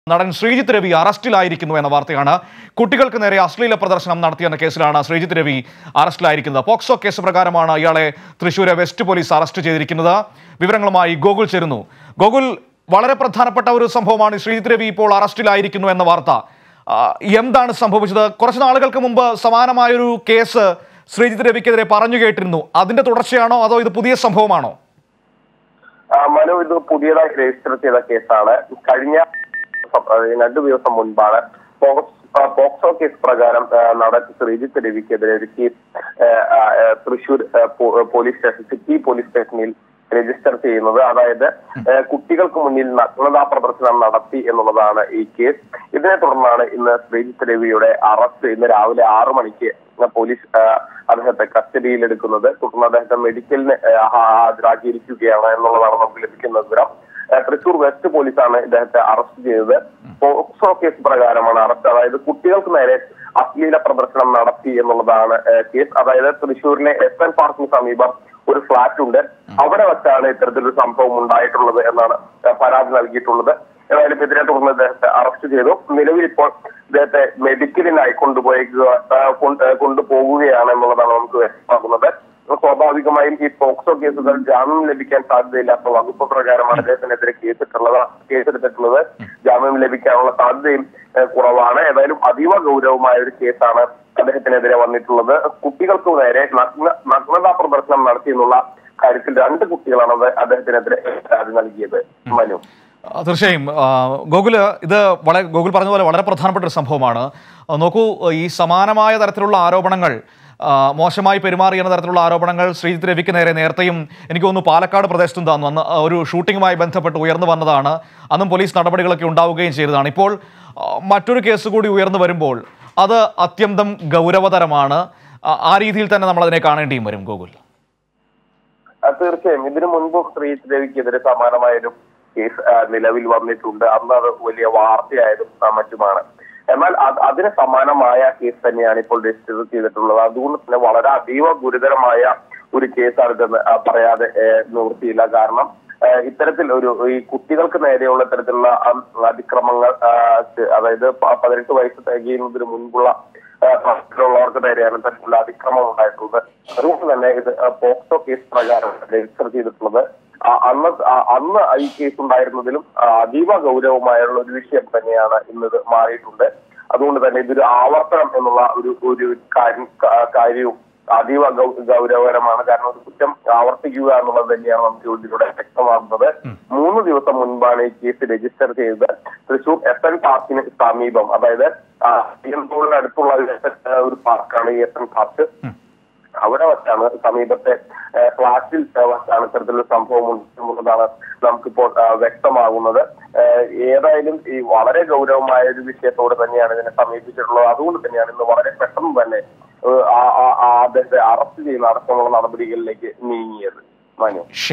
നടൻ ശ്രീജിത്ത് രവി അറസ്റ്റിലായിരിക്കുന്നു എന്ന വാർത്തയാണ് കുട്ടികൾക്ക് നേരെ അശ്ലീല പ്രദർശനം നടത്തിയെന്ന കേസിലാണ് ശ്രീജിത്ത് രവി അറസ്റ്റിലായിരിക്കുന്നത് പോക്സോ കേസ് പ്രകാരമാണ് ഇയാളെ തൃശൂർ വെസ്റ്റ് പോലീസ് അറസ്റ്റ് ചെയ്തിരിക്കുന്നത് വിവരങ്ങളുമായി ഗോകുൽ ചേരുന്നു ഗോകുൽ വളരെ പ്രധാനപ്പെട്ട ഒരു സംഭവമാണ് ശ്രീജിത്ത് രവി ഇപ്പോൾ അറസ്റ്റിലായിരിക്കുന്നു എന്ന വാർത്ത ആ, എന്താണ് സംഭവിച്ചത് കുറച്ച് നാളുകൾക്ക് മുമ്പ് സമാനമായൊരു കേസ് ശ്രീജിത്ത് രവിക്കെതിരെ പറഞ്ഞു കേട്ടിരുന്നു അതിന്റെ തുടർച്ചയാണോ അതോ ഇത് പുതിയ സംഭവമാണോ ആ, മനു ഇത് പുതിയതായി രജിസ്റ്റർ ചെയ്ത കേസാണ് കഴിഞ്ഞ ദിവസം, അതായത് രണ്ടു ദിവസം മുൻപാണ് പോക്സ്- ആ, പോക്സോ കേസ് പ്രകാരം ആ, നടൻ ശ്രീജിത്ത് രവിക്കെതിരെ ഒരു കേസ് ആ, ആ, ആ, തൃശൂർ ആ, പോ- പോലീസ് സ്റ്റേഷൻ സിറ്റി പോലീസ് സ്റ്റേഷനിൽ രജിസ്റ്റർ ചെയ്യുന്നത് അതായത് ആ, കുട്ടികൾക്ക് മുന്നിൽ നഗ്നതാ പ്രദർശനം നടത്തി എന്നുള്ളതാണ് ഈ കേസ് ഇതിനെ തുടർന്നാണ് ഇന്ന് ശ്രീജിത്ത് രവിയുടെ അറസ്റ്റ് ഇന്ന് രാവിലെ ആറു മണിക്ക് പോലീസ് ആ, അദ്ദേഹത്തെ കസ്റ്റഡിയിൽ എടുക്കുന്നത് തുടർന്ന് അദ്ദേഹത്തെ മെഡിക്കലിന് ആ, ഹാജരാക്കിയിരിക്കുകയാണ് എന്നുള്ളതാണ് നമുക്ക് ലഭിക്കുന്ന വിവരം ആ, തൃശൂർ വെസ്റ്റ് പോലീസാണ് ഇദ്ദേഹത്തെ അറസ്റ്റ് ചെയ്തത് പോക്സോ കേസ് പ്രകാരമാണ് അറസ്റ്റ് അതായത് കുട്ടികൾക്ക് നേരെ അശ്ലീല പ്രദർശനം നടത്തി എന്നുള്ളതാണ് ആ, കേസ് അതായത് തൃശൂരിലെ എസ് എൻ പാർക്കിന് സമീപം ഒരു ഫ്ളാറ്റ് ഉണ്ട് അവിടെ വെച്ചാണ് ഇത്തരത്തിലൊരു സംഭവം ഉണ്ടായിട്ടുള്ളത് എന്നാണ് ആ, പരാതി നൽകിയിട്ടുള്ളത് ഏതായാലും ഇതിനെ തുടർന്ന് ഇദ്ദേഹത്തെ അറസ്റ്റ് ചെയ്തു നിലവിൽ ഇപ്പോൾ ഇദ്ദേഹത്തെ മെഡിക്കലിനായി കൊണ്ടുപോയേക്കുക ആ, കൊണ്ട്- ആ, കൊണ്ടുപോകുകയാണ് എന്നുള്ളതാണ് നമുക്ക് വ്യക്തമാക്കുന്നത് സ്വാഭാവികമായും ഈ പോക്സോ കേസുകൾ ജാമ്യം ലഭിക്കാൻ സാധ്യതയില്ലാത്ത വകുപ്പ് പ്രകാരമാണ് ഇദ്ദേഹത്തിനെതിരെ കേസിട്ടുള്ളത് കേസെടുത്തിട്ടുള്ളത് ജാമ്യം ലഭിക്കാനുള്ള സാധ്യതയും ഏഹ്, കുറവാണ് ഏതായാലും അതീവ ഗൗരവമായ ഒരു കേസാണ് അദ്ദേഹത്തിനെതിരെ വന്നിട്ടുള്ളത് കുട്ടികൾക്ക് നേരെ നഗ്ന നഗ്നതാ പ്രദർശനം നടത്തിയെന്നുള്ള കാര്യത്തിൽ രണ്ട് കുട്ടികളാണ് അത് അദ്ദേഹത്തിനെതിരെ പരാതി നൽകിയത് മനു ആ, തീർച്ചയായും ആ, ഗോകുല് ഇത് വളരെ ഗോകുൽ പറഞ്ഞ പോലെ വളരെ പ്രധാനപ്പെട്ട ഒരു സംഭവമാണ് ആ, നോക്കൂ ഈ സമാനമായ തരത്തിലുള്ള ആരോപണങ്ങൾ ആ, മോശമായി പെരുമാറി എന്ന തരത്തിലുള്ള ആരോപണങ്ങൾ ശ്രീജിത്ത് രവിക്ക് നേരെ നേരത്തെയും എനിക്ക് തോന്നുന്നു പാലക്കാട് പ്രദേശത്തും തന്നു അന്ന് ആ, ഒരു ഷൂട്ടിങ്ങുമായി ബന്ധപ്പെട്ട് ഉയർന്നു വന്നതാണ് അന്നും പോലീസ് നടപടികളൊക്കെ ഉണ്ടാവുകയും ചെയ്തതാണ് ഇപ്പോൾ ആ, മറ്റൊരു കേസ് കൂടി ഉയർന്നു വരുമ്പോൾ അത് അത്യന്തം ഗൗരവതരമാണ് ആ, ആ രീതിയിൽ തന്നെ നമ്മൾ അതിനെ കാണേണ്ടിയും വരും ഗോകുൽ ആ, തീർച്ചയായും ഇതിനു മുൻപും ശ്രീജിത്ത് രവിക്കെതിരെ സമാനമായ ഒരു കേസ് ആ, നിലവിൽ വന്നിട്ടുണ്ട് അന്ന് അത് വലിയ വാർത്തയായതും ആ, മറ്റുമാണ് എന്നാൽ അത് അതിന് സമാനമായ കേസ് തന്നെയാണ് ഇപ്പോൾ രജിസ്റ്റർ ചെയ്തിട്ടുള്ളത് അതുകൊണ്ട് തന്നെ വളരെ അതീവ ഗുരുതരമായ ഒരു കേസാണ് ഇതെന്ന് ആ, പറയാതെ ഏ, നിവൃത്തിയില്ല കാരണം ആ, ഇത്തരത്തിൽ ഒരു ഈ കുട്ടികൾക്ക് നേരെയുള്ള ഇത്തരത്തിലുള്ള ആ, അതിക്രമങ്ങൾ ആ, അതായത് പ- പതിനെട്ട് വയസ്സ് തികയുന്നതിന് മുൻപുള്ള ഉള്ളവർക്ക് നേരെയാണ് തരത്തിലുള്ള അതിക്രമം ഉണ്ടായിട്ടുള്ളത് അതുകൊണ്ട് തന്നെ ഇത് ആ, പോക്സോ കേസ് പ്രകാരം രജിസ്റ്റർ ചെയ്തിട്ടുള്ളത് ആ, അന്ന് ആ, അന്ന് ഈ കേസ് ഉണ്ടായിരുന്നതിലും ആ, അതീവ ഗൗരവമായുള്ള ഒരു വിഷയം തന്നെയാണ് ഇന്നത് മാറിയിട്ടുണ്ട് അതുകൊണ്ട് തന്നെ ഇതൊരു ആവർത്തനം എന്നുള്ള ഒരു ഒരു കാര്യം കാ- കാര്യവും അതീവ ഗൗ- ഗൗരവകരമാണ് കാരണം ഒരു കുറ്റം ആവർത്തിക്കുക എന്നുള്ളത് തന്നെയാണ് നമുക്ക് ഇതിലൂടെ വ്യക്തമാകുന്നത് മൂന്ന് ദിവസം മുൻപാണ് ഈ കേസ് രജിസ്റ്റർ ചെയ്തത് തൃശൂർ എസ് എൻ പാർക്കിന് സമീപം അതായത് ടോളിന് അടുത്തുള്ള ഒരു SN ഒരു പാർക്കാണ് ഈ എസ് എൻ പാർക്ക് അവിടെ വച്ചാണ് സമീപത്തെ ഏഹ്, ഫ്ളാറ്റിൽ ഏഹ്, വച്ചാണ് ഇത്തരത്തിലൊരു സംഭവം ഉണ്ടാകുന്നതാണ് നമുക്കിപ്പോൾ ഏഹ്, വ്യക്തമാകുന്നത് ഏഹ്, ഏതായാലും ഈ വളരെ ഗൗരവമായ ഒരു വിഷയത്തോട് തന്നെയാണ് ഇതിനെ സമീപിച്ചിട്ടുള്ളത് അതുകൊണ്ട് തന്നെയാണ് ഇന്ന് വളരെ പെട്ടെന്ന് തന്നെ ഏഹ്, ആ- ആ- ആ അദ്ദേഹത്തെ അറസ്റ്റ് ചെയ്യുന്ന അടക്കമുള്ള നടപടികളിലേക്ക് നീങ്ങിയത് മനു